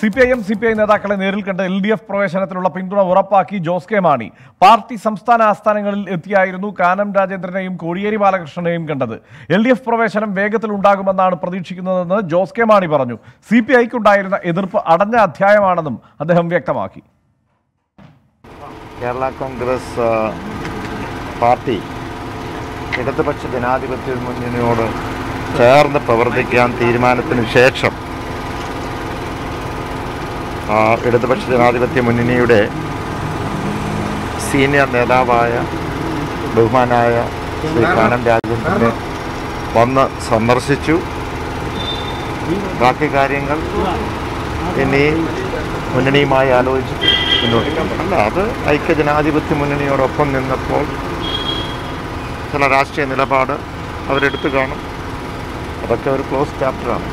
C P I M C P I നേതാക്കളെ നേരിൽ കണ്ട് എൽ ഡി എഫ് പ്രവേശനത്തിനുള്ള പിന്തുണ ഉറപ്പാക്കി ജോസ് കെ മാണി പാർട്ടി സംസ്ഥാന ആസ്ഥാനങ്ങളിൽ എത്തിയായിരുന്നു കാനം രാജേന്ദ്രനെയും കോടിയേരി ബാലകൃഷ്ണനെയും കണ്ടത് എൽ ഡി എഫ് പ്രവേശനം വേഗത്തിൽ ഉണ്ടാകുമെന്നാണ് പ്രതീക്ഷിക്കുന്നതെന്ന് ജോസ് കെ മാണി പറഞ്ഞു സി പി ഐക്കുണ്ടായിരുന്ന എതിർപ്പ് അടഞ്ഞ അധ്യായമാണെന്നും അദ്ദേഹം വ്യക്തമാക്കി കേരള കോൺഗ്രസ് ആ, പാർട്ടി ഇടതുപക്ഷ ജനാധിപത്യ മുന്നണിയോട് ചേർന്ന് പ്രവർത്തിക്കാൻ തീരുമാനത്തിന് ശേഷം ആ, ഇടതുപക്ഷ ജനാധിപത്യ മുന്നണിയുടെ സീനിയർ നേതാവായ ബഹുമാനായ ശ്രീ കാനം രാജേന്ദ്രനെ വന്ന് സന്ദർശിച്ചു ബാക്കി കാര്യങ്ങൾ ഇനി മുന്നണിയുമായി ആലോചിച്ച് മുന്നോട്ട് പോകണം. അല്ല അത് ഐക്യജനാധിപത്യ മുന്നണിയോടൊപ്പം നിന്നപ്പോൾ ചില രാഷ്ട്രീയ നിലപാട് അവരെടുത്തു കാണും അതൊക്കെ ഒരു ക്ലോസ് ചാപ്റ്ററാണ്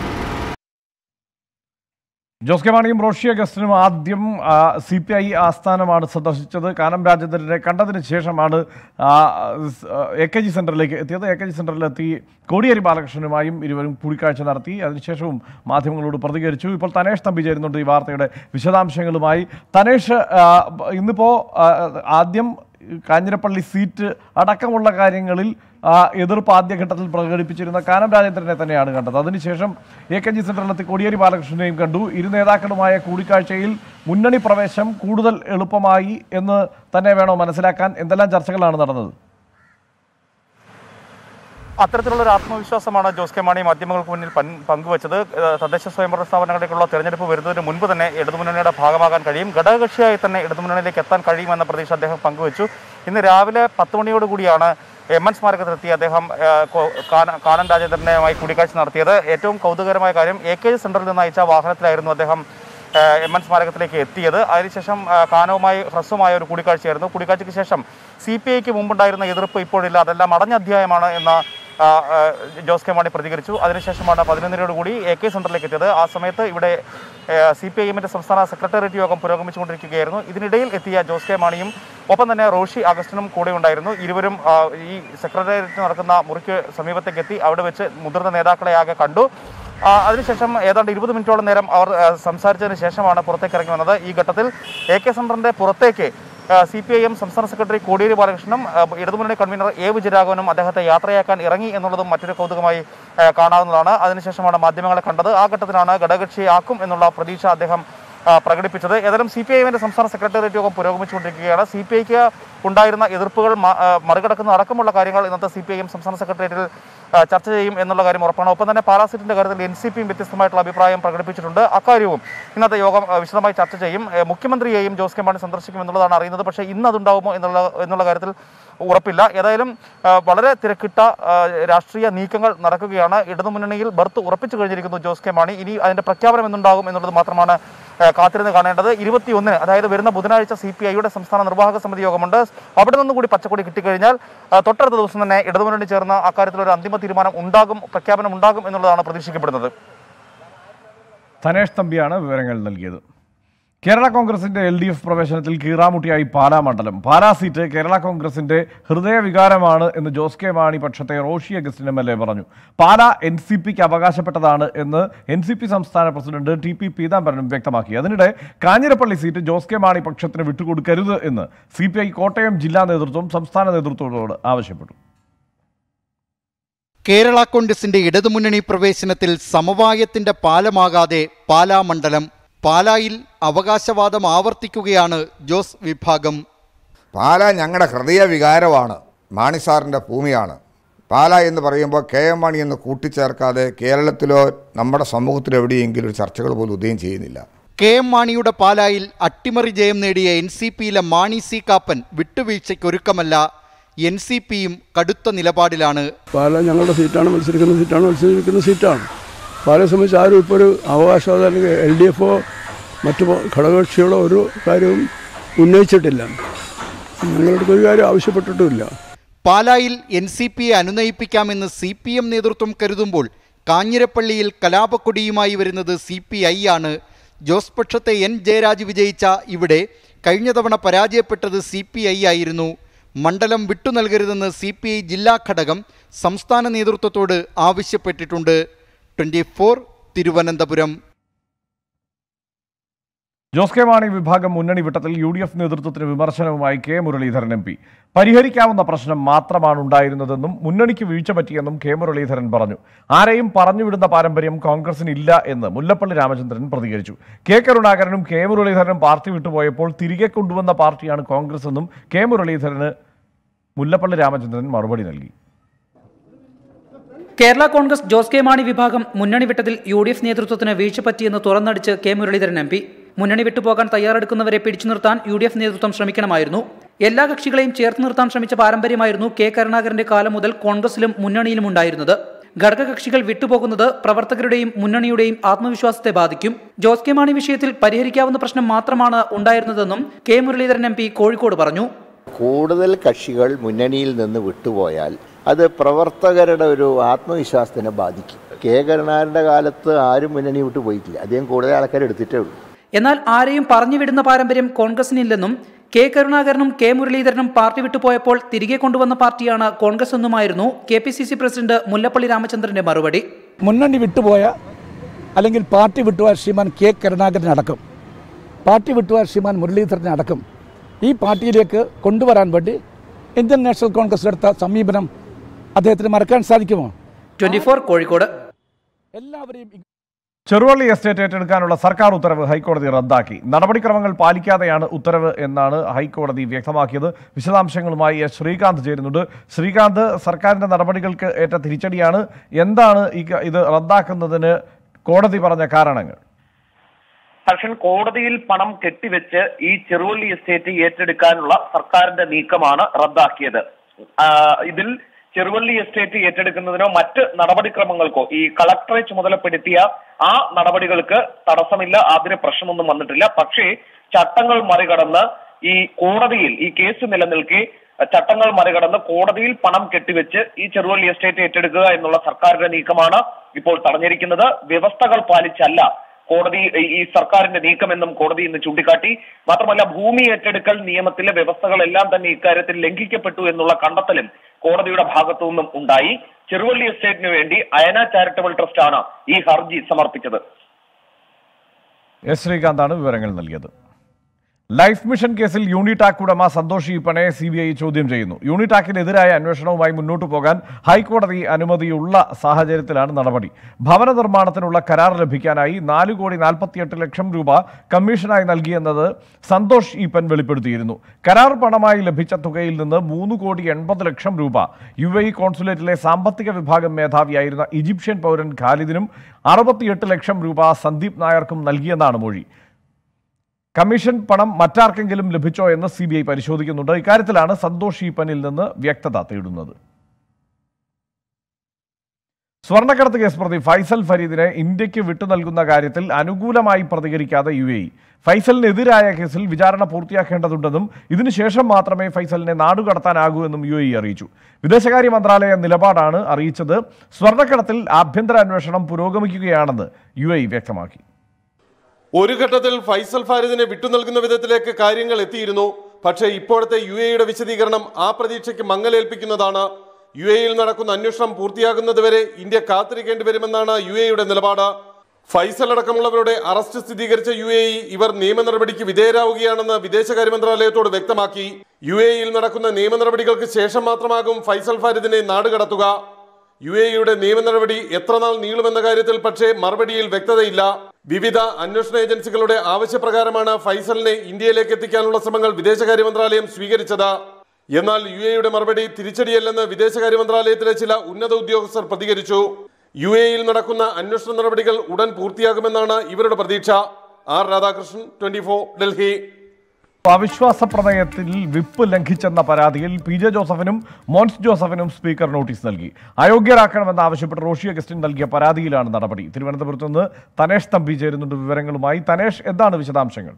ജോസ് കെ മാണിയും റോഷി അഗസ്റ്റിനും ആദ്യം സി പി ഐ ആസ്ഥാനമാണ് സന്ദർശിച്ചത് കാനം രാജേന്ദ്രനെ കണ്ടതിന് ശേഷമാണ് ആ, സ്- ആ, എ കെ ജി സെൻറ്ററിലേക്ക് എത്തിയത് എ കെ ജി സെൻറ്ററിലെത്തി കോടിയേരി ബാലകൃഷ്ണനുമായും ഇരുവരും കൂടിക്കാഴ്ച നടത്തി അതിനുശേഷവും മാധ്യമങ്ങളോട് പ്രതികരിച്ചു ഇപ്പോൾ തനേഷ് തമ്പി ചേരുന്നുണ്ട് ഈ വാർത്തയുടെ വിശദാംശങ്ങളുമായി തനേഷ് ആ, ഇന്നിപ്പോൾ ആ, ആദ്യം കാഞ്ഞിരപ്പള്ളി സീറ്റ് അടക്കമുള്ള കാര്യങ്ങളിൽ ആ, എതിർപ്പ് ആദ്യഘട്ടത്തിൽ പ്രകടിപ്പിച്ചിരുന്ന കാനം രാജേന്ദ്രനെ തന്നെയാണ് കണ്ടത് അതിനുശേഷം എ കെ ജി സെന്ററിലെത്തി കോടിയേരി ബാലകൃഷ്ണനെയും കണ്ടു ഇരു നേതാക്കളുമായ കൂടിക്കാഴ്ചയിൽ മുന്നണി പ്രവേശം കൂടുതൽ എളുപ്പമായി എന്ന് തന്നെ വേണോ മനസ്സിലാക്കാൻ എന്തെല്ലാം ചർച്ചകളാണ് നടന്നത് അത്തരത്തിലുള്ള ഒരു ആത്മവിശ്വാസമാണ് ജോസ് കെ മാണി മാധ്യമങ്ങൾക്ക് മുന്നിൽ പൻ- പങ്കുവച്ചത് ഏഹ് തദ്ദേശ സ്വയംഭരണ സ്ഥാപനങ്ങളിലേക്കുള്ള തെരഞ്ഞെടുപ്പ് വരുന്നതിന് മുൻപ് തന്നെ ഇടതുമുന്നണിയുടെ ഭാഗമാകാൻ കഴിയും ഘടകകക്ഷിയായി തന്നെ ഇടതുമുന്നണിയിലേക്ക് എത്താൻ കഴിയുമെന്ന പ്രതീക്ഷ അദ്ദേഹം പങ്കുവച്ചു ഇന്ന് രാവിലെ പത്ത് മണിയോടുകൂടിയാണ് എം എൻ സ്മാരകത്തിലെത്തി അദ്ദേഹം ഏഹ്, കോ- കാന- കാനൻ രാജേന്ദ്രനുമായി കൂടിക്കാഴ്ച നടത്തിയത് ഏറ്റവും കൗതുകരമായ കാര്യം എ കെ ജി സെന്ററിൽ നിന്ന് അയച്ച വാഹനത്തിലായിരുന്നു അദ്ദേഹം ഏഹ്, എം എൻ സ്മാരകത്തിലേക്ക് എത്തിയത് അതിനുശേഷം ഏഹ്, കാനവുമായി ഹ്രസ്വമായ ഒരു കൂടിക്കാഴ്ചയായിരുന്നു കൂടിക്കാഴ്ചയ്ക്ക് ശേഷം സി പി ഐക്ക് മുമ്പുണ്ടായിരുന്ന എതിർപ്പ് ഇപ്പോഴില്ല അതെല്ലാം അടഞ്ഞ അധ്യായമാണ് എന്ന ആ, ആ, ജോസ് കെ മാണി പ്രതികരിച്ചു അതിനുശേഷമാണ് പതിനൊന്നരയോട് കൂടി എ കെ സെന്ററിലേക്ക് എത്തിയത് ആ സമയത്ത് ഇവിടെ സി പി ഐ എമ്മിന്റെ സംസ്ഥാന സെക്രട്ടേറിയറ്റ് യോഗം പുരോഗമിച്ചുകൊണ്ടിരിക്കുകയായിരുന്നു ഇതിനിടയിൽ എത്തിയ ജോസ് കെ മാണിയും ഒപ്പം തന്നെ റോഷി അഗസ്റ്റിനും കൂടെ ഉണ്ടായിരുന്നു ഇരുവരും ആ, ഈ സെക്രട്ടേറിയറ്റ് നടക്കുന്ന മുറിക്ക് സമീപത്തേക്ക് എത്തി അവിടെ വെച്ച് മുതിർന്ന നേതാക്കളെ ആകെ കണ്ടു ആ, അതിനുശേഷം ഏതാണ്ട് ഇരുപത് മിനിറ്റോളം നേരം അവർ ആ, സംസാരിച്ചതിന് ശേഷമാണ് പുറത്തേക്ക് ഇറങ്ങി വന്നത് ഈ ഘട്ടത്തിൽ എ കെ സെന്ററിന്റെ പുറത്തേക്ക് സി പി ഐ എം സംസ്ഥാന സെക്രട്ടറി കോടിയേരി ബാലകൃഷ്ണനും ആ, ഇടതുമുന്നണി കൺവീനർ എ വിജയരാഘവനും അദ്ദേഹത്തെ യാത്രയാക്കാൻ ഇറങ്ങി എന്നുള്ളതും മറ്റൊരു കൗതുകമായി ആ, കാണാവുന്നതാണ് അതിനുശേഷമാണ് മാധ്യമങ്ങളെ കണ്ടത് ആ ഘട്ടത്തിലാണ് ഘടകകക്ഷിയാക്കും എന്നുള്ള പ്രതീക്ഷ അദ്ദേഹം ആ, പ്രകടിപ്പിച്ചത് ഏതായാലും സി പി ഐ എമ്മിന്റെ സംസ്ഥാന സെക്രട്ടേറിയറ്റ് യോഗം പുരോഗമിച്ചുകൊണ്ടിരിക്കുകയാണ് സി പി ഐക്ക് ഉണ്ടായിരുന്ന എതിർപ്പുകൾ മ- ആ, മറികടക്കുന്ന അടക്കമുള്ള കാര്യങ്ങൾ ഇന്നത്തെ സി പി ഐ എം സംസ്ഥാന സെക്രട്ടേറിയറ്റിൽ ആ, ചർച്ച ചെയ്യും എന്നുള്ള കാര്യം ഉറപ്പാണ് ഒപ്പം തന്നെ പാലാ സീറ്റിന്റെ കാര്യത്തിൽ എൻ സി പിയും വ്യത്യസ്തമായിട്ടുള്ള അഭിപ്രായം പ്രകടിപ്പിച്ചിട്ടുണ്ട് അക്കാര്യവും ഇന്നത്തെ യോഗം ആ, വിശദമായി ചർച്ച ചെയ്യും ഏ, മുഖ്യമന്ത്രിയെയും ജോസ് കെ മാണി സന്ദർശിക്കും എന്നുള്ളതാണ് അറിയുന്നത് പക്ഷേ ഇന്ന് അതുണ്ടാവുമോ എന്നുള്ള എന്നുള്ള കാര്യത്തിൽ ഉറപ്പില്ല ഏതായാലും ആ, വളരെ തിരക്കിട്ട ആ, രാഷ്ട്രീയ നീക്കങ്ങൾ നടക്കുകയാണ് ഇടതുമുന്നണിയിൽ ബർത്ത് ഉറപ്പിച്ചു കഴിഞ്ഞിരിക്കുന്നു ജോസ് കെ മാണി ഇനി അതിന്റെ പ്രഖ്യാപനം എന്നുണ്ടാകും എന്നുള്ളത് മാത്രമാണ് ആ, കാത്തിരുന്ന് കാണേണ്ടത് ഇരുപത്തിയൊന്നിന് അതായത് വരുന്ന ബുധനാഴ്ച സി പി ഐയുടെ സംസ്ഥാന നിർവാഹക സമിതി യോഗമുണ്ട് അവിടെ നിന്നും കൂടി പച്ചക്കൊടി കിട്ടിക്കഴിഞ്ഞാൽ ആ, തൊട്ടടുത്ത ദിവസം തന്നെ ഇടതുമുന്നണി ചേർന്ന് അക്കാര്യത്തിൽ ഒരു അന്തിമ തീരുമാനം ഉണ്ടാകും പ്രഖ്യാപനം ഉണ്ടാകും എന്നുള്ളതാണ് പ്രതീക്ഷിക്കപ്പെടുന്നത് തനേഷ് തമ്പിയാണ് വിവരങ്ങൾ നൽകിയത് കേരള കോൺഗ്രസിന്റെ എൽ ഡി എഫ് പ്രവേശനത്തിൽ കീറാമുട്ടിയായി പാലാ മണ്ഡലം പാലാ സീറ്റ് കേരള കോൺഗ്രസിന്റെ ഹൃദയവികാരമാണ് എന്ന് ജോസ് കെ മാണി പക്ഷത്തെ Roshy Augustine M L A പറഞ്ഞു പാലാ എൻ സി പിക്ക് അവകാശപ്പെട്ടതാണ് എന്ന് എൻ സി പി സംസ്ഥാന പ്രസിഡന്റ് ടി പി പീതാംബരനും വ്യക്തമാക്കി അതിനിടെ കാഞ്ഞിരപ്പള്ളി സീറ്റ് ജോസ് കെ മാണി പക്ഷത്തിന് വിട്ടുകൊടുക്കരുത് എന്ന് സി പി ഐ കോട്ടയം ജില്ലാ നേതൃത്വം സംസ്ഥാന നേതൃത്വത്തോട് ആവശ്യപ്പെട്ടു കേരള കോൺഗ്രസിന്റെ ഇടതുമുന്നണി പ്രവേശനത്തിൽ സമവായത്തിന്റെ പാലമാകാതെ പാലാ മണ്ഡലം പാലായിൽ അവകാശവാദം ആവർത്തിക്കുകയാണ് ജോസ് വിഭാഗം പാല ഞങ്ങളുടെ ഹൃദയ വികാരമാണ് മാണി സാറിൻ്റെ ഭൂമിയാണ് പാല എന്ന് പറയുമ്പോൾ കെ എം മാണി എന്ന് കൂട്ടിച്ചേർക്കാതെ കേരളത്തിലോ നമ്മുടെ സമൂഹത്തിലോ എവിടെയെങ്കിലും ഒരു ചർച്ചകൾ പോലും ഉദയം ചെയ്യുന്നില്ല കെ എം മാണിയുടെ പാലായിൽ അട്ടിമറി ജയം നേടിയ എൻ സി പിയിലെ മാണി സി കാപ്പൻ വിട്ടുവീഴ്ചയ്ക്കൊരുക്കമല്ല എൻ സി പിയും കടുത്ത നിലപാടിലാണ് പാല ഞങ്ങളുടെ സീറ്റാണ് മത്സരിക്കുന്ന സീറ്റാണ് മത്സരിക്കുന്ന സീറ്റാണ് പാലയെ സംബന്ധിച്ച് ആരും ഇപ്പോൾ ഒരു അവകാശവാദം അല്ലെങ്കിൽ എൽ ഡി എഫോ മറ്റു പ- ഘടകകക്ഷികളോ ഒരു കാര്യവും ഉന്നയിച്ചിട്ടില്ല ഞങ്ങളുടെ ഒരു കാര്യം ആവശ്യപ്പെട്ടിട്ടുമില്ല പാലായിൽ എൻ സി പിയെ അനുനയിപ്പിക്കാമെന്ന് സി പി എം നേതൃത്വം കരുതുമ്പോൾ കാഞ്ഞിരപ്പള്ളിയിൽ കലാപക്കൊടിയുമായി വരുന്നത് സി പി ഐ ആണ് ജോസ് പക്ഷത്തെ എൻ ജയരാജ് വിജയിച്ച ഇവിടെ കഴിഞ്ഞ തവണ പരാജയപ്പെട്ടത് സി പി ഐ ആയിരുന്നു മണ്ഡലം വിട്ടു നൽകരുതെന്ന് സി പി ഐ ജില്ലാ ഘടകം സംസ്ഥാന നേതൃത്വത്തോട് ആവശ്യപ്പെട്ടിട്ടുണ്ട് twenty four Thiruvananthapuram Jose K Mani വിഭാഗം മുന്നണി വിട്ടത്തിൽ യു ഡി എഫ് നേതൃത്വത്തിന് വിമർശനവുമായി കെ മുരളീധരൻ എം പി പരിഹരിക്കാവുന്ന പ്രശ്നം മാത്രമാണ് ഉണ്ടായിരുന്നതെന്നും മുന്നണിക്ക് വീഴ്ച പറ്റിയെന്നും കെ മുരളീധരൻ പറഞ്ഞു ആരെയും പറഞ്ഞുവിടുന്ന പാരമ്പര്യം കോൺഗ്രസിന് ഇല്ല എന്ന് മുല്ലപ്പള്ളി രാമചന്ദ്രൻ പ്രതികരിച്ചു കെ കരുണാകരനും കെ മുരളീധരനും പാർട്ടി വിട്ടുപോയപ്പോൾ തിരികെ കൊണ്ടുവന്ന പാർട്ടിയാണ് കോൺഗ്രസ് എന്നും കെ മുരളീധരന് മുല്ലപ്പള്ളി രാമചന്ദ്രൻ മറുപടി നൽകി കേരള കോൺഗ്രസ് ജോസ് കെ മാണി വിഭാഗം മുന്നണി വിട്ടതിൽ യു ഡി എഫ് നേതൃത്വത്തിന് വീഴ്ച പറ്റിയെന്ന് തുറന്നടിച്ച് കെ മുരളീധരൻ എം പി മുന്നണി വിട്ടുപോകാൻ തയ്യാറെടുക്കുന്നവരെ പിടിച്ചു നിർത്താൻ യു ഡി എഫ് നേതൃത്വം ശ്രമിക്കണമായിരുന്നു എല്ലാ കക്ഷികളെയും ചേർത്ത് നിർത്താൻ ശ്രമിച്ച പാരമ്പര്യമായിരുന്നു കെ കരുണാകരന്റെ കാലം മുതൽ കോൺഗ്രസിലും മുന്നണിയിലും ഉണ്ടായിരുന്നത് ഘടകകക്ഷികൾ വിട്ടുപോകുന്നത് പ്രവർത്തകരുടെയും മുന്നണിയുടെയും ആത്മവിശ്വാസത്തെ ബാധിക്കും ജോസ് കെ മാണി വിഷയത്തിൽ പരിഹരിക്കാവുന്ന പ്രശ്നം മാത്രമാണ് ഉണ്ടായിരുന്നതെന്നും K Muraleedharan M P Kozhikode പറഞ്ഞു കൂടുതൽ കക്ഷികൾ മുന്നണിയിൽ നിന്ന് വിട്ടുപോയാൽ അത് പ്രവർത്തകരുടെ ഒരു ആത്മവിശ്വാസത്തിനെ ബാധിക്കും കെ കരുണാകരൻ്റെ കാലത്ത് ആരും മുന്നണി വിട്ടു പോയിട്ടില്ല അദ്ദേഹം കൂടുതൽ ആൾക്കാർ എടുത്തിട്ടേ ഉള്ളൂ എന്നാൽ ആരെയും പറഞ്ഞു വിടുന്ന പാരമ്പര്യം കോൺഗ്രസിനില്ലെന്നും കെ കരുണാകരനും കെ മുരളീധരനും പാർട്ടി വിട്ടുപോയപ്പോൾ തിരികെ കൊണ്ടുവന്ന പാർട്ടിയാണ് കോൺഗ്രസ് എന്നുമായിരുന്നു K P C C president Mullappally രാമചന്ദ്രന്റെ മറുപടി മുന്നണി വിട്ടുപോയ അല്ലെങ്കിൽ പാർട്ടി വിട്ടുപോയ ശ്രീമാൻ കെ കരുണാകരനടക്കം പാർട്ടി വിട്ടുപോയ ശ്രീമാൻ മുരളീധരനടക്കം ഈ പാർട്ടിയിലേക്ക് കൊണ്ടുവരാൻ വേണ്ടി ഇന്ത്യൻ നാഷണൽ കോൺഗ്രസ് എടുത്ത സമീപനം അദ്ദേഹത്തിന് മറക്കാൻ സാധിക്കുമോ ട്വന്റി ഫോർ കോഴിക്കോട് എല്ലാവരെയും ചെറുവള്ളി എസ്റ്റേറ്റ് ഏറ്റെടുക്കാനുള്ള സർക്കാർ ഉത്തരവ് ഹൈക്കോടതി റദ്ദാക്കി നടപടിക്രമങ്ങൾ പാലിക്കാതെയാണ് ഉത്തരവ് എന്നാണ് ഹൈക്കോടതി വ്യക്തമാക്കിയത് വിശദാംശങ്ങളുമായി എസ് ശ്രീകാന്ത് ചേരുന്നുണ്ട് ശ്രീകാന്ത് സർക്കാരിന്റെ നടപടികൾക്ക് ഏറ്റ തിരിച്ചടിയാണ് എന്താണ് ഈ ക- ഇത് റദ്ദാക്കുന്നതിന് കോടതി പറഞ്ഞ കാരണങ്ങൾ ഹർഷൻ കോടതിയിൽ പണം കെട്ടിവെച്ച് ഈ ചെറുവള്ളി എസ്റ്റേറ്റ് ഏറ്റെടുക്കാനുള്ള സർക്കാരിന്റെ നീക്കമാണ് റദ്ദാക്കിയത് ആ, ഇതിൽ ചെറുവള്ളി എസ്റ്റേറ്റ് ഏറ്റെടുക്കുന്നതിനോ മറ്റ് നടപടിക്രമങ്ങൾക്കോ ഈ കളക്ടറെ ചുമതലപ്പെടുത്തിയ ആ നടപടികൾക്ക് തടസ്സമില്ല അതിന് പ്രശ്നമൊന്നും വന്നിട്ടില്ല പക്ഷേ ചട്ടങ്ങൾ മറികടന്ന് ഈ കോടതിയിൽ ഈ കേസ് നിലനിൽക്കെ ചട്ടങ്ങൾ മറികടന്ന് കോടതിയിൽ പണം കെട്ടിവെച്ച് ഈ ചെറുവള്ളി എസ്റ്റേറ്റ് ഏറ്റെടുക്കുക എന്നുള്ള സർക്കാരിന്റെ നീക്കമാണ് ഇപ്പോൾ തടഞ്ഞിരിക്കുന്നത് വ്യവസ്ഥകൾ പാലിച്ചല്ല കോടതി ഈ- ഈ സർക്കാരിന്റെ നീക്കമെന്നും കോടതി ഇന്ന് ചൂണ്ടിക്കാട്ടി മാത്രമല്ല ഭൂമി ഏറ്റെടുക്കൽ നിയമത്തിലെ വ്യവസ്ഥകളെല്ലാം തന്നെ ഇക്കാര്യത്തിൽ ലംഘിക്കപ്പെട്ടു എന്നുള്ള കണ്ടെത്തലും കോടതിയുടെ ഭാഗത്തു നിന്നും ഉണ്ടായി ചെറുവള്ളി എസ്റ്റേറ്റിന് വേണ്ടി അയന ചാരിറ്റബിൾ ട്രസ്റ്റ് ആണ് ഈ ഹർജി സമർപ്പിച്ചത് എസ് ശ്രീകാന്താണ് വിവരങ്ങൾ നൽകിയത് ലൈഫ് മിഷൻ കേസിൽ യൂണിടാക് ഉടമ സന്തോഷ് ഈപ്പനെ സി ബി ഐ ചോദ്യം ചെയ്യുന്നു യൂണിടാക്കിനെതിരായ അന്വേഷണവുമായി മുന്നോട്ട് പോകാൻ ഹൈക്കോടതി അനുമതിയുള്ള സാഹചര്യത്തിലാണ് നടപടി ഭവന നിർമ്മാണത്തിനുള്ള കരാർ ലഭിക്കാനായി നാല് കോടി നാൽപ്പത്തിയെട്ട് ലക്ഷം രൂപ കമ്മീഷനായി നൽകിയെന്നത് സന്തോഷ് ഈപ്പൻ വെളിപ്പെടുത്തിയിരുന്നു കരാർ പണമായി ലഭിച്ച തുകയിൽ നിന്ന് മൂന്ന് കോടി എൺപത് ലക്ഷം രൂപ യു എ ഇ കോൺസുലേറ്റിലെ സാമ്പത്തിക വിഭാഗം മേധാവിയായിരുന്ന ഈജിപ്ഷ്യൻ പൗരൻ ഖാലിദിനും അറുപത്തിയെട്ട് ലക്ഷം രൂപ സന്ദീപ് നായർക്കും നൽകിയെന്നാണ് മൊഴി കമ്മീഷൻ പണം മറ്റാർക്കെങ്കിലും ലഭിച്ചോ എന്ന് സി ബി ഐ പരിശോധിക്കുന്നുണ്ട് ഇക്കാര്യത്തിലാണ് സന്തോഷ് ഈപ്പനിൽ നിന്ന് വ്യക്തത തേടുന്നത് സ്വർണ്ണക്കടത്ത് കേസ് പ്രതി ഫൈസൽ ഫരീദിനെ ഇന്ത്യക്ക് വിട്ടു നൽകുന്ന കാര്യത്തിൽ അനുകൂലമായി പ്രതികരിക്കാതെ യു എ ഇ ഫൈസലിനെതിരായ കേസിൽ വിചാരണ പൂർത്തിയാക്കേണ്ടതുണ്ടെന്നും ഇതിനുശേഷം മാത്രമേ ഫൈസലിനെ നാടുകടത്താനാകൂ എന്നും യു എ ഇ അറിയിച്ചു വിദേശകാര്യ മന്ത്രാലയ നിലപാടാണ് അറിയിച്ചത് സ്വർണ്ണക്കടത്തിൽ ആഭ്യന്തര അന്വേഷണം പുരോഗമിക്കുകയാണെന്ന് യു എ ഇ വ്യക്തമാക്കി ഒരു ഘട്ടത്തിൽ ഫൈസൽ ഫാരിദിനെ വിട്ടുനൽകുന്ന വിധത്തിലേക്ക് കാര്യങ്ങൾ എത്തിയിരുന്നു പക്ഷേ ഇപ്പോഴത്തെ യു എയുടെ വിശദീകരണം ആ പ്രതീക്ഷയ്ക്ക് മങ്ങലേൽപ്പിക്കുന്നതാണ് യു എയിൽ നടക്കുന്ന അന്വേഷണം പൂർത്തിയാകുന്നതുവരെ ഇന്ത്യ കാത്തിരിക്കേണ്ടി വരുമെന്നാണ് യു എയുടെ നിലപാട് ഫൈസൽ അടക്കമുള്ളവരുടെ അറസ്റ്റ് സ്ഥിരീകരിച്ച യു എ ഇ ഇവർ നിയമ നടപടിക്ക് വിധേയരാവുകയാണെന്ന് വിദേശകാര്യ മന്ത്രാലയത്തോട് വ്യക്തമാക്കി യു എയിൽ നടക്കുന്ന നിയമ നടപടികൾക്ക് ശേഷം മാത്രമാകും ഫൈസൽ ഫാരിദിനെ നാടുകടത്തുക യു എ യുടെ നിയമ നടപടി എത്ര നാൾ നീളുമെന്ന കാര്യത്തിൽ പക്ഷേ മറുപടിയിൽ വ്യക്തതയില്ല വിവിധ അന്വേഷണ ഏജൻസികളുടെ ആവശ്യപ്രകാരമാണ് ഫൈസലിനെ ഇന്ത്യയിലേക്ക് എത്തിക്കാനുള്ള ശ്രമങ്ങൾ വിദേശകാര്യ മന്ത്രാലയം സ്വീകരിച്ചത് എന്നാൽ യു എയുടെ മറുപടി തിരിച്ചടിയല്ലെന്ന് വിദേശകാര്യ മന്ത്രാലയത്തിലെ ചില ഉന്നത ഉദ്യോഗസ്ഥർ പ്രതികരിച്ചു യു എയിൽ നടക്കുന്ന അന്വേഷണ നടപടികൾ ഉടൻ പൂർത്തിയാകുമെന്നാണ് ഇവരുടെ പ്രതീക്ഷ ആർ രാധാകൃഷ്ണൻ ട്വന്റി ഡൽഹി അവിശ്വാസ പ്രമേയത്തിൽ വിപ്പ് ലംഘിച്ചെന്ന പരാതിയിൽ പി ജെ ജോസഫിനും മോൻസ് ജോസഫിനും സ്പീക്കർ നോട്ടീസ് നൽകി അയോഗ്യരാക്കണമെന്ന് ആവശ്യപ്പെട്ട് റോഷി അഗസ്റ്റിൻ നൽകിയ പരാതിയിലാണ് നടപടി തിരുവനന്തപുരത്ത് നിന്ന് തനേഷ് തമ്പി ചേരുന്നുണ്ട് വിവരങ്ങളുമായി തനേഷ് എന്താണ് വിശദാംശങ്ങൾ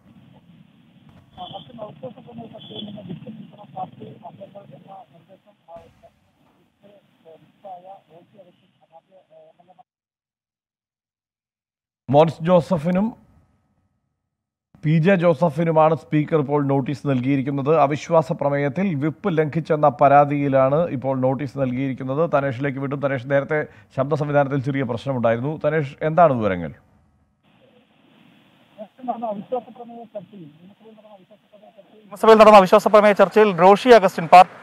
മോൻസ് ജോസഫിനും പി ജെ ജോസഫിനുമാണ് സ്പീക്കർ ഇപ്പോൾ നോട്ടീസ് നൽകിയിരിക്കുന്നത് അവിശ്വാസ പ്രമേയത്തിൽ വിപ്പ് ലംഘിച്ചെന്ന പരാതിയിലാണ് ഇപ്പോൾ നോട്ടീസ് നൽകിയിരിക്കുന്നത് തനേഷിലേക്ക് വിട്ടും തനേഷ് നേരത്തെ ശബ്ദ സംവിധാനത്തിൽ ചെറിയ പ്രശ്നമുണ്ടായിരുന്നു തനേഷ് എന്താണ് വിവരങ്ങൾ നിയമസഭയിൽ നടന്ന അവിശ്വാസ പ്രമേയ ചർച്ചയിൽ റോഷി അഗസ്റ്റിൻ പാർട്ടി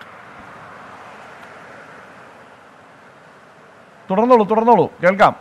തുടർന്നോളൂ തുടർന്നോളൂ കേൾക്കാം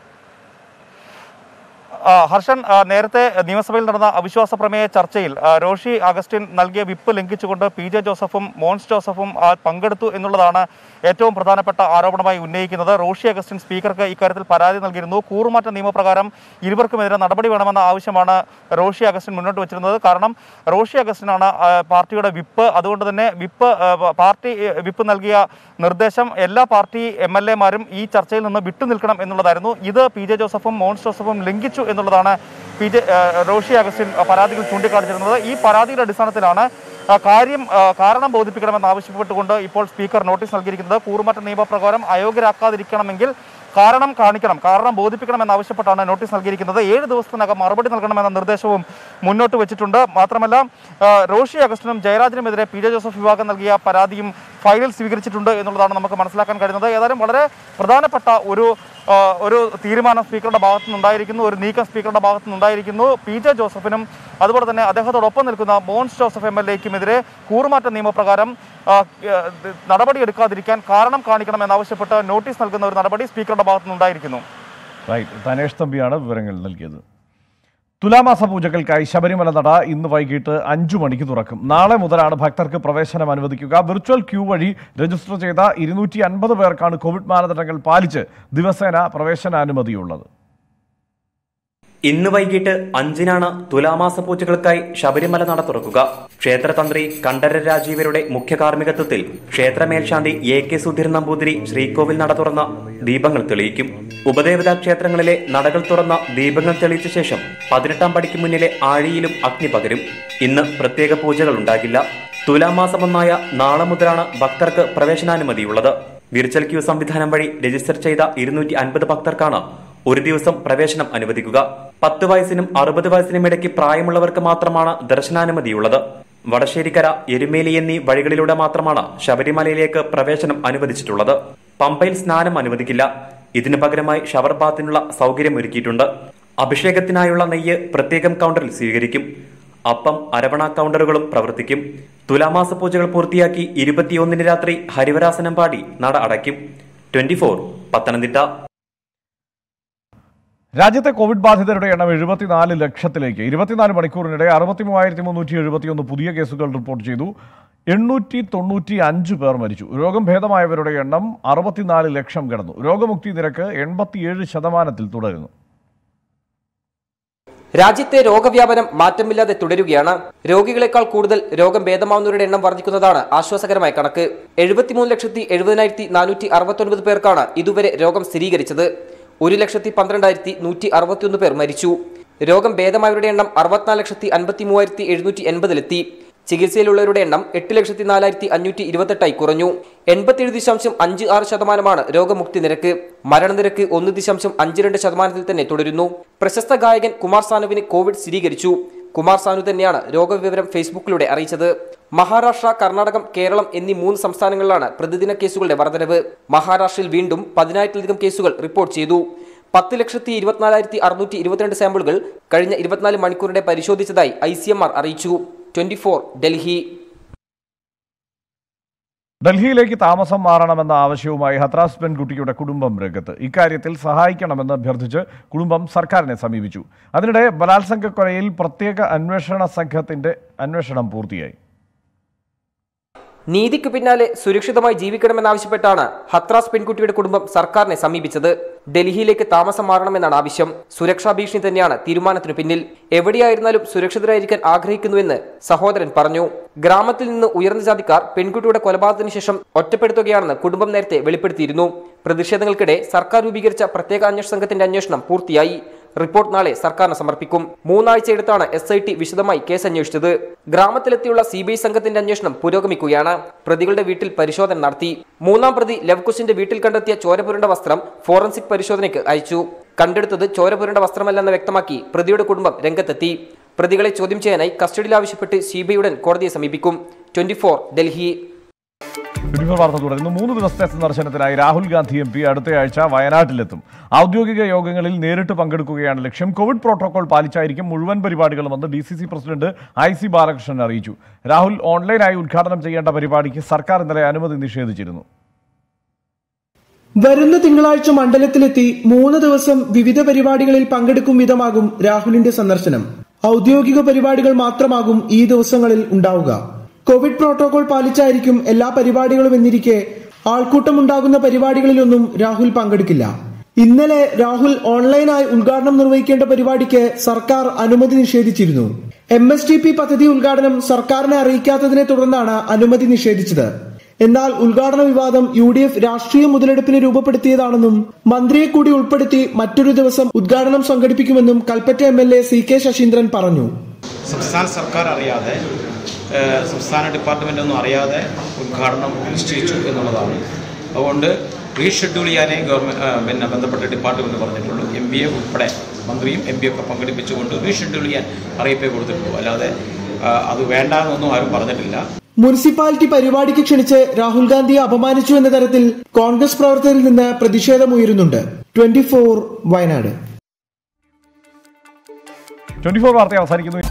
ആ, ഹർഷൻ ആ, നേരത്തെ നിയമസഭയിൽ നടന്ന അവിശ്വാസ പ്രമേയ ചർച്ചയിൽ ആ, റോഷി അഗസ്റ്റിൻ നൽകിയ വിപ്പ് ലംഘിച്ചുകൊണ്ട് പി ജെ ജോസഫും മോൻസ് ജോസഫും ആ, പങ്കെടുത്തു എന്നുള്ളതാണ് ഏറ്റവും പ്രധാനപ്പെട്ട ആരോപണമായി ഉന്നയിക്കുന്നത് റോഷി അഗസ്റ്റിൻ സ്പീക്കർക്ക് ഇക്കാര്യത്തിൽ പരാതി നൽകിയിരുന്നു കൂറുമാറ്റ നിയമപ്രകാരം ഇരുവർക്കുമെതിരെ നടപടി വേണമെന്ന ആവശ്യമാണ് റോഷി അഗസ്റ്റിൻ മുന്നോട്ട് വെച്ചിരുന്നത് കാരണം റോഷി അഗസ്റ്റിനാണ് ആ, പാർട്ടിയുടെ വിപ്പ് അതുകൊണ്ട് തന്നെ വിപ്പ് ആ, പാർട്ടി ഏ, വിപ്പ് നൽകിയ നിർദ്ദേശം എല്ലാ പാർട്ടി എം എൽ എമാരും ഈ ചർച്ചയിൽ നിന്ന് വിട്ടുനിൽക്കണം എന്നുള്ളതായിരുന്നു ഇത് പി ജെ ജോസഫും മോൻസ് ജോസഫും ലംഘിച്ചു എന്നുള്ളതാണ് പി ജെ ആ, റോഷി അഗസ്റ്റിൻ പരാതികൾ ചൂണ്ടിക്കാണിച്ചിരുന്നത് ഈ പരാതിയുടെ അടിസ്ഥാനത്തിലാണ് ആ, കാര്യം ആ, കാരണം ബോധിപ്പിക്കണമെന്ന് ആവശ്യപ്പെട്ടുകൊണ്ട് ഇപ്പോൾ സ്പീക്കർ നോട്ടീസ് നൽകിയിരിക്കുന്നത് കൂറുമാറ്റ നിയമപ്രകാരം അയോഗ്യരാക്കാതിരിക്കണമെങ്കിൽ കാരണം കാണിക്കണം കാരണം ബോധിപ്പിക്കണമെന്ന് ആവശ്യപ്പെട്ടാണ് നോട്ടീസ് നൽകിയിരിക്കുന്നത് ഏഴ് ദിവസത്തിനകം മറുപടി നൽകണമെന്ന നിർദ്ദേശവും മുന്നോട്ട് വെച്ചിട്ടുണ്ട് മാത്രമല്ല ആ, റോഷി അഗസ്റ്റിനും ജയരാജനുമെതിരെ പി ജെ ജോസഫ് വിഭാഗം നൽകിയ പരാതിയും ഫയലിൽ സ്വീകരിച്ചിട്ടുണ്ട് എന്നുള്ളതാണ് നമുക്ക് മനസ്സിലാക്കാൻ കഴിയുന്നത് ഏതായാലും വളരെ പ്രധാനപ്പെട്ട ഒരു ആ, ഒരു തീരുമാനം സ്പീക്കറുടെ ഭാഗത്തു നിന്നുണ്ടായിരിക്കുന്നു ഒരു നീക്കം സ്പീക്കറുടെ ഭാഗത്തു നിന്നുണ്ടായിരിക്കുന്നു പി ജെ ജോസഫിനും അതുപോലെ തന്നെ അദ്ദേഹത്തോടൊപ്പം നിൽക്കുന്ന മോൻസ് ജോസഫ് എം എൽ എക്കുമെതിരെ കൂറുമാറ്റ നിയമപ്രകാരം ആ, ആ, നടപടിയെടുക്കാതിരിക്കാൻ കാരണം കാണിക്കണം എന്നാവശ്യപ്പെട്ട് നോട്ടീസ് നൽകുന്ന ഒരു നടപടി സ്പീക്കറുടെ ഭാഗത്തു നിന്നുണ്ടായിരിക്കുന്നു റൈറ്റ് ധനേഷ് തമ്പിയാണ് വിവരങ്ങൾ നൽകിയത് തുലാമാസ പൂജകൾക്കായി ശബരിമല നട ഇന്ന് വൈകിട്ട് അഞ്ചു മണിക്ക് തുറക്കും നാളെ മുതലാണ് ഭക്തർക്ക് പ്രവേശനം അനുവദിക്കുക വിർച്വൽ ക്യൂ വഴി രജിസ്റ്റർ ചെയ്ത ഇരുന്നൂറ്റി അൻപത് പേർക്കാണ് കോവിഡ് മാനദണ്ഡങ്ങൾ പാലിച്ച് ദിവസേന പ്രവേശനാനുമതിയുള്ളത് ഇന്ന് വൈകിട്ട് അഞ്ചിനാണ് തുലാമാസ പൂജകൾക്കായി ശബരിമല നട തുറക്കുക ക്ഷേത്രതന്ത്രി കണ്ഠര രാജീവരുടെ മുഖ്യ കാർമ്മികത്വത്തിൽ ക്ഷേത്രമേൽശാന്തി എ കെ സുധീർ നമ്പൂതിരി ശ്രീകോവിൽ നട തുറന്ന ദീപങ്ങൾ തെളിയിക്കും ഉപദേവതാ ക്ഷേത്രങ്ങളിലെ നടകൾ തുറന്ന ദീപങ്ങൾ തെളിയിച്ച ശേഷം പതിനെട്ടാം പടിക്ക് മുന്നിലെ ആഴിയിലും അഗ്നി പകരും ഇന്ന് പ്രത്യേക പൂജകൾ ഉണ്ടാകില്ല തുലാമാസം ഒന്നായ നാളെ മുതലാണ് ഭക്തർക്ക് പ്രവേശനാനുമതിയുള്ളത് വിർച്വൽ ക്യൂ സംവിധാനം വഴി രജിസ്റ്റർ ചെയ്ത ഇരുന്നൂറ്റി അൻപത് ഭക്തർക്കാണ് ഒരു ദിവസം പ്രവേശനം അനുവദിക്കുക പത്ത് വയസ്സിനും അറുപത് വയസ്സിനും ഇടയ്ക്ക് പ്രായമുള്ളവർക്ക് മാത്രമാണ് ദർശനാനുമതിയുള്ളത് വടശ്ശേരിക്കര എരുമേലി എന്നീ വഴികളിലൂടെ മാത്രമാണ് ശബരിമലയിലേക്ക് പ്രവേശനം അനുവദിച്ചിട്ടുള്ളത് പമ്പയിൽ സ്നാനം അനുവദിക്കില്ല ഇതിനു പകരമായി ഷവർ ബാത്തിനുള്ള സൗകര്യം ഒരുക്കിയിട്ടുണ്ട് അഭിഷേകത്തിനായുള്ള നെയ്യ് പ്രത്യേകം കൗണ്ടറിൽ സ്വീകരിക്കും അപ്പം അരവണ കൗണ്ടറുകളും പ്രവർത്തിക്കും തുലാമാസ പൂജകൾ പൂർത്തിയാക്കി ഇരുപത്തിയൊന്നിന് രാത്രി ഹരിവരാസനം പാടി നട അടയ്ക്കും ട്വന്റി പത്തനംതിട്ട രാജ്യത്തെ കോവിഡ് ബാധിതരുടെ എണ്ണം എഴുപത്തിനാല് ലക്ഷത്തിലേക്ക് ഇരുപത്തിനാല് മണിക്കൂറിനിടെ അറുപത്തി മൂവായിരത്തി മുന്നൂറ്റി എഴുപത്തിയൊന്ന് പുതിയ കേസുകൾ റിപ്പോർട്ട് ചെയ്തു എണ്ണൂറ്റി തൊണ്ണൂറ്റി അഞ്ച് പേർ മരിച്ചു രോഗം ഭേദമായവരുടെ എണ്ണം അറുപത്തിനാല് ലക്ഷം കടന്നു രോഗമുക്തി നിരക്ക് എൺപത്തിയേഴ് ശതമാനത്തിൽ തുടരുന്നു രാജ്യത്തെ രോഗവ്യാപനം മാറ്റമില്ലാതെ തുടരുകയാണ് രോഗികളെക്കാൾ കൂടുതൽ രോഗം ഭേദമാവുന്നവരുടെ എണ്ണം വർദ്ധിക്കുന്നതാണ് ആശ്വാസകരമായ കണക്ക് എഴുപത്തിമൂന്ന് ലക്ഷത്തി എഴുപതിനായിരത്തി നാനൂറ്റി അറുപത്തൊൻപത് പേർക്കാണ് ഇതുവരെ രോഗം സ്ഥിരീകരിച്ചത് ഒരു ലക്ഷത്തി പന്ത്രണ്ടായിരത്തി നൂറ്റി അറുപത്തിയൊന്ന് പേർ മരിച്ചു രോഗം ഭേദമായവരുടെ എണ്ണം അറുപത്തിനാല് ലക്ഷത്തി അൻപത്തി മൂവായിരത്തി എഴുന്നൂറ്റി എൺപതിലെത്തി ചികിത്സയിലുള്ളവരുടെ എണ്ണം എട്ട് ലക്ഷത്തി നാലായിരത്തി അഞ്ഞൂറ്റി ഇരുപത്തെട്ടായി കുറഞ്ഞു എൺപത്തിയേഴ് ദശാംശം അഞ്ച് ആറ് ശതമാനമാണ് രോഗമുക്തി നിരക്ക് മരണനിരക്ക് ഒന്ന് ദശാംശം അഞ്ച് രണ്ട് ശതമാനത്തിൽ തന്നെ തുടരുന്നു പ്രശസ്ത ഗായകൻ കുമാർ സാനുവിന് കോവിഡ് സ്ഥിരീകരിച്ചു കുമാർ സാനു തന്നെയാണ് രോഗവിവരം ഫേസ്ബുക്കിലൂടെ അറിയിച്ചത് മഹാരാഷ്ട്ര കർണാടകം കേരളം എന്നീ മൂന്ന് സംസ്ഥാനങ്ങളിലാണ് പ്രതിദിന കേസുകളുടെ വർധനവ് മഹാരാഷ്ട്രയിൽ വീണ്ടും പതിനായിരത്തിലധികം കേസുകൾ റിപ്പോർട്ട് ചെയ്തു പത്ത് ലക്ഷത്തി ഇരുപത്തിനാലായിരത്തി അറുന്നൂറ്റി ഇരുപത്തിരണ്ട് സാമ്പിളുകൾ കഴിഞ്ഞ ഇരുപത്തിനാല് മണിക്കൂറിടെ പരിശോധിച്ചതായി ഐ സി എം ആർ അറിയിച്ചു ട്വന്റി ഫോർ ഡൽഹി ഡൽഹിയിലേക്ക് താമസം മാറണമെന്ന ആവശ്യവുമായി ഹത്രാസ് പെൺകുട്ടിയുടെ കുടുംബം രംഗത്ത് ഇക്കാര്യത്തിൽ സഹായിക്കണമെന്ന് അഭ്യർത്ഥിച്ച് കുടുംബം സർക്കാരിനെ സമീപിച്ചു അതിനിടെ ബലാത്സംഗ കൊലയിൽ പ്രത്യേക അന്വേഷണ സംഘത്തിന്റെ അന്വേഷണം പൂർത്തിയായി നീതിക്ക് പിന്നാലെ സുരക്ഷിതമായി ജീവിക്കണമെന്നാവശ്യപ്പെട്ടാണ് ഹത്രാസ് പെൺകുട്ടിയുടെ കുടുംബം സർക്കാരിനെ സമീപിച്ചത് ഡൽഹിയിലേക്ക് താമസം മാറണമെന്നാണ് ആവശ്യം സുരക്ഷാ ഭീഷണി തന്നെയാണ് തീരുമാനത്തിനു പിന്നിൽ എവിടെയായിരുന്നാലും സുരക്ഷിതരായിരിക്കാൻ ആഗ്രഹിക്കുന്നുവെന്ന് സഹോദരൻ പറഞ്ഞു ഗ്രാമത്തിൽ നിന്ന് ഉയർന്ന ജാതിക്കാർ പെൺകുട്ടിയുടെ കൊലപാതകത്തിന് ശേഷം ഒറ്റപ്പെടുത്തുകയാണെന്ന് കുടുംബം നേരത്തെ വെളിപ്പെടുത്തിയിരുന്നു പ്രതിഷേധങ്ങൾക്കിടെ സർക്കാർ രൂപീകരിച്ച പ്രത്യേക അന്വേഷണ സംഘത്തിന്റെ അന്വേഷണം പൂർത്തിയായി റിപ്പോർട്ട് നാളെ സർക്കാരിന് സമർപ്പിക്കും മൂന്നാഴ്ചയെടുത്താണ് എസ് ഐ ടി വിശദമായി കേസ് അന്വേഷിച്ചത് ഗ്രാമത്തിലെത്തിയുള്ള സി ബി ഐ സംഘത്തിന്റെ അന്വേഷണം പുരോഗമിക്കുകയാണ് പ്രതികളുടെ വീട്ടിൽ പരിശോധന നടത്തി മൂന്നാം പ്രതി ലവ്കുശിന്റെ വീട്ടിൽ കണ്ടെത്തിയ ചോരപുരണ്ട വസ്ത്രം ഫോറൻസിക് പരിശോധനയ്ക്ക് അയച്ചു കണ്ടെടുത്തത് ചോരപുരണ്ട വസ്ത്രമല്ലെന്ന് വ്യക്തമാക്കി പ്രതിയുടെ കുടുംബം രംഗത്തെത്തി പ്രതികളെ ചോദ്യം ചെയ്യാനായി കസ്റ്റഡിയിൽ ആവശ്യപ്പെട്ട് സി ബി ഐ ഉടൻ കോടതിയെ സമീപിക്കും ട്വന്റി ഡൽഹി ട്വന്റി വാർത്ത തുടരുന്നു മൂന്ന് ദിവസത്തെ സന്ദർശനത്തിനായി രാഹുൽ ഗാന്ധി എം പി അടുത്തയാഴ്ച വയനാട്ടിലെത്തും ഔദ്യോഗിക യോഗങ്ങളിൽ നേരിട്ട് പങ്കെടുക്കുകയാണ് ലക്ഷ്യം കോവിഡ് പ്രോട്ടോകോൾ പാലിച്ചായിരിക്കും മുഴുവൻ പരിപാടികളുമെന്ന് D C C president I C Balakrishnan അറിയിച്ചു രാഹുൽ ഓൺലൈനായി ഉദ്ഘാടനം ചെയ്യേണ്ട പരിപാടിക്ക് സർക്കാർ ഇന്നലെ അനുമതി നിഷേധിച്ചിരുന്നു വരുന്ന തിങ്കളാഴ്ച മണ്ഡലത്തിലെത്തി മൂന്ന് ദിവസം വിവിധ പരിപാടികളിൽ പങ്കെടുക്കും വിധമാകും രാഹുലിന്റെ സന്ദർശനം ഔദ്യോഗിക പരിപാടികൾ മാത്രമാകും ഈ ദിവസങ്ങളിൽ ഉണ്ടാവുക കോവിഡ് പ്രോട്ടോകോൾ പാലിച്ചായിരിക്കും എല്ലാ പരിപാടികളും എന്നിരിക്കെ ആൾക്കൂട്ടമുണ്ടാകുന്ന പരിപാടികളിലൊന്നും രാഹുൽ പങ്കെടുക്കില്ല ഇന്നലെ രാഹുൽ ഓൺലൈനായി ഉദ്ഘാടനം നിർവഹിക്കേണ്ട പരിപാടിക്ക് സർക്കാർ അനുമതി നിഷേധിച്ചിരുന്നു എം എസ് ടി പി പദ്ധതി ഉദ്ഘാടനം സർക്കാരിനെ അറിയിക്കാത്തതിനെ തുടർന്നാണ് അനുമതി നിഷേധിച്ചത് എന്നാൽ ഉദ്ഘാടന വിവാദം യു ഡി എഫ് രാഷ്ട്രീയ മുതലെടുപ്പിന് രൂപപ്പെടുത്തിയതാണെന്നും മന്ത്രിയെ കൂടി ഉൾപ്പെടുത്തി മറ്റൊരു ദിവസം ഉദ്ഘാടനം സംഘടിപ്പിക്കുമെന്നും Kalpetta M L A C K Saseendran പറഞ്ഞു സംസ്ഥാന സർക്കാർ അറിയാതെ ഏഹ്, സംസ്ഥാന ഡിപ്പാർട്ട്മെൻ്റ് ഒന്നും അറിയാതെ ഉദ്ഘാടനം നിശ്ചയിച്ചു എന്നുള്ളതാണ് അതുകൊണ്ട് റീഷെഡ്യൂൾ ചെയ്യാനേ ഗവൺമെൻറ് പിന്നെ ബന്ധപ്പെട്ട ഡിപ്പാർട്ട്മെൻറ്റ് പറഞ്ഞിട്ടുള്ളൂ എം ബി എ ഉൾപ്പെടെ മന്ത്രിയും എം പി ഒക്കെ പങ്കെടുപ്പിച്ചുകൊണ്ട് റീഷെഡ്യൂൾ ചെയ്യാൻ അറിയിപ്പേ കൊടുത്തിട്ടുള്ളൂ അല്ലാതെ ആ, അത് വേണ്ട എന്നൊന്നും ആരും പറഞ്ഞിട്ടില്ല മുനിസിപ്പാലിറ്റി പരിപാടിക്ക് ക്ഷണിച്ച് രാഹുൽ ഗാന്ധിയെ അപമാനിച്ചു എന്ന തരത്തിൽ കോൺഗ്രസ് പ്രവർത്തകരിൽ നിന്ന് പ്രതിഷേധമുയരുന്നുണ്ട് ട്വന്റി വയനാട് ട്വന്റി വാർത്ത അവസാനിക്കുന്നു